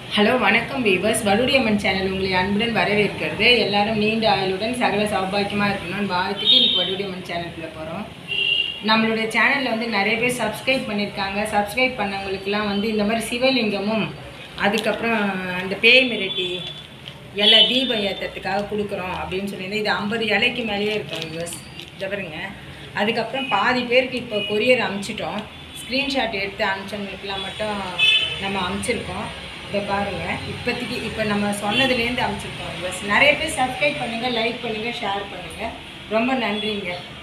hello வணக்கம் viewers வலுடியம்மன் channel உங்களை அன்புடன் வரவேற்கிறது எல்லாரும் நீண்ட ஆயுளுடன் சகல சௌபாக்கியமாக இருக்கணும்னு வாழ்த்துட்டு இன்னைக்கு வலுடியம்மன் சேனலுக்குள்ள போகிறோம் நம்மளுடைய சேனலில் வந்து நிறைய பேர் சப்ஸ்கிரைப் பண்ணியிருக்காங்க சப்ஸ்கிரைப் பண்ணவங்களுக்குலாம் வந்து இந்த மாதிரி சிவலிங்கமும் அதுக்கப்புறம் அந்த பேய் மிரட்டி இலை தீபம் ஏற்றத்துக்காக கொடுக்குறோம் அப்படின்னு சொல்லியிருந்தேன் இது ஐம்பது இலைக்கு மேலேயே இருக்கும் வியூவர்ஸ் இதை பாருங்க அதுக்கப்புறம் பாதி பேருக்கு இப்போ கொரியர் அனுப்பிச்சிட்டோம் ஸ்க்ரீன்ஷாட் எடுத்து அனுப்பிச்சவங்களுக்குலாம் மட்டும் நம்ம அனுப்பிச்சிருக்கோம் இதை பாருங்கள் இப்போதைக்கு இப்போ நம்ம சொன்னதுலேருந்து அனுப்பிச்சிருக்கோம் வியூவர்ஸ் நிறைய பேர் சப்ஸ்கிரைப் பண்ணுங்கள் லைக் பண்ணுங்கள் ஷேர் பண்ணுங்கள் ரொம்ப நன்றிங்க